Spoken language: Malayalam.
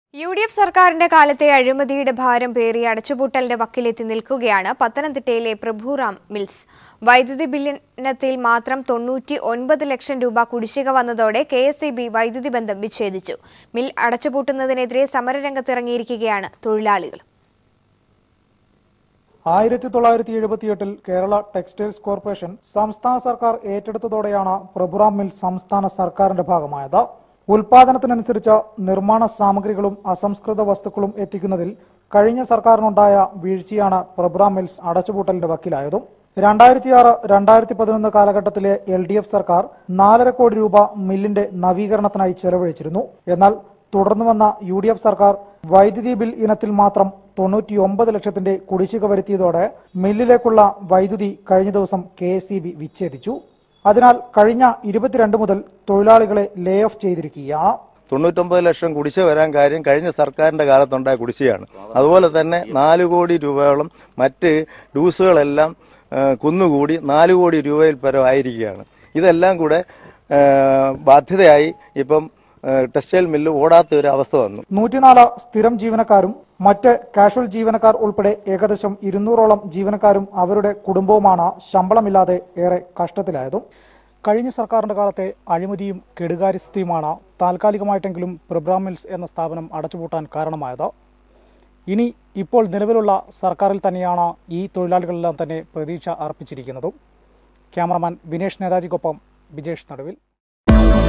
യു ഡി എഫ് സർക്കാരിന്റെ കാലത്തെ അഴിമതിയുടെ ഭാരം പേറി അടച്ചുപൂട്ടലിന്റെ വക്കിലെത്തി നിൽക്കുകയാണ് പത്തനംതിട്ടയിലെ പ്രഭുറാം മിൽസ് വൈദ്യുതി ബില്ലിനത്തിൽ മാത്രം തൊണ്ണൂറ്റി ഒൻപത് ലക്ഷം രൂപ കുടിശ്ശിക വന്നതോടെ കെ എസ് ഇ ബി വൈദ്യുതി ബന്ധം വിച്ഛേദിച്ചു മിൽ അടച്ചുപൂട്ടുന്നതിനെതിരെ സമരരംഗത്തിറങ്ങിയിരിക്കുകയാണ് തൊഴിലാളികൾ ആയിരത്തി തൊള്ളായിരത്തി എഴുപത്തിയെട്ടിൽ കേരള ടെക്സ്റ്റൈൽസ് കോർപ്പറേഷൻ സംസ്ഥാന സർക്കാർ ഏറ്റെടുത്തതോടെയാണ് പ്രഭുറാം മിൽ സംസ്ഥാന സർക്കാരിന്റെ ഭാഗമായത് ഉൽപാദനത്തിനനുസരിച്ച് നിർമ്മാണ സാമഗ്രികളും അസംസ്കൃത വസ്തുക്കളും എത്തിക്കുന്നതിൽ കഴിഞ്ഞ സർക്കാരിനുണ്ടായ വീഴ്ചയാണ് പ്രഭുറാം മിൽസ് അടച്ചുപൂട്ടലിന്റെ വക്കിലായതും രണ്ടായിരത്തിയാറ് രണ്ടായിരത്തി പതിനൊന്ന് കാലഘട്ടത്തിലെ എൽ ഡി എഫ് സർക്കാർ നാലര കോടി രൂപ മില്ലിന്റെ നവീകരണത്തിനായി ചെലവഴിച്ചിരുന്നു എന്നാൽ തുടർന്നു വന്ന യു ഡി എഫ് സർക്കാർ വൈദ്യുതി ബിൽ ഇനത്തിൽ മാത്രം തൊണ്ണൂറ്റിയൊമ്പത് ലക്ഷത്തിന്റെ കുടിശ്ശിക വരുത്തിയതോടെ മില്ലിലേക്കുള്ള വൈദ്യുതി കഴിഞ്ഞ ദിവസം കെ എസ് ഇ ബി വിച്ഛേദിച്ചു അതിനാൽ കഴിഞ്ഞ ഇരുപത്തിരണ്ട് മുതൽ തൊഴിലാളികളെ ലേ ഓഫ് ചെയ്തിരിക്കുകയാണ് തൊണ്ണൂറ്റൊമ്പത് ലക്ഷം കുടിശ്ശിക വരാൻ കാര്യം കഴിഞ്ഞ സർക്കാരിന്റെ കാലത്തുണ്ടായ കുടിശ്ശികയാണ് അതുപോലെ തന്നെ നാല് കോടി രൂപയോളം മറ്റ് ഡൂസുകളെല്ലാം ആ, കുന്നുകൂടി നാല് കോടി രൂപയിൽ പരം ആയിരിക്കുകയാണ് ഇതെല്ലാം കൂടെ ആ, ബാധ്യതയായി ഇപ്പം ആ, ടെക്സ്റ്റൈൽ മില്ല് ഓടാത്ത ഒരു അവസ്ഥ വന്നു നൂറ്റിനാല് സ്ഥിരം ജീവനക്കാരും മറ്റ് കാഷ്വൽ ജീവനക്കാർ ഉൾപ്പെടെ ഏകദേശം ഇരുന്നൂറോളം ജീവനക്കാരും അവരുടെ കുടുംബവുമാണ് ശമ്പളമില്ലാതെ ഏറെ കഷ്ടത്തിലായതും കഴിഞ്ഞ സർക്കാരിന്റെ കാലത്തെ അഴിമതിയും കെടുകാര്യസ്ഥയുമാണ് താൽക്കാലികമായിട്ടെങ്കിലും പ്രോഗ്രാം മിൽസ് എന്ന സ്ഥാപനം അടച്ചുപൂട്ടാൻ കാരണമായത് ഇനി ഇപ്പോൾ നിലവിലുള്ള സർക്കാരിൽ തന്നെയാണ് ഈ തൊഴിലാളികളെല്ലാം തന്നെ പ്രതീക്ഷ അർപ്പിച്ചിരിക്കുന്നതും ക്യാമറമാൻ വിനേഷ് നേതാജിക്കൊപ്പം ബിജേഷ് നടുവിൽ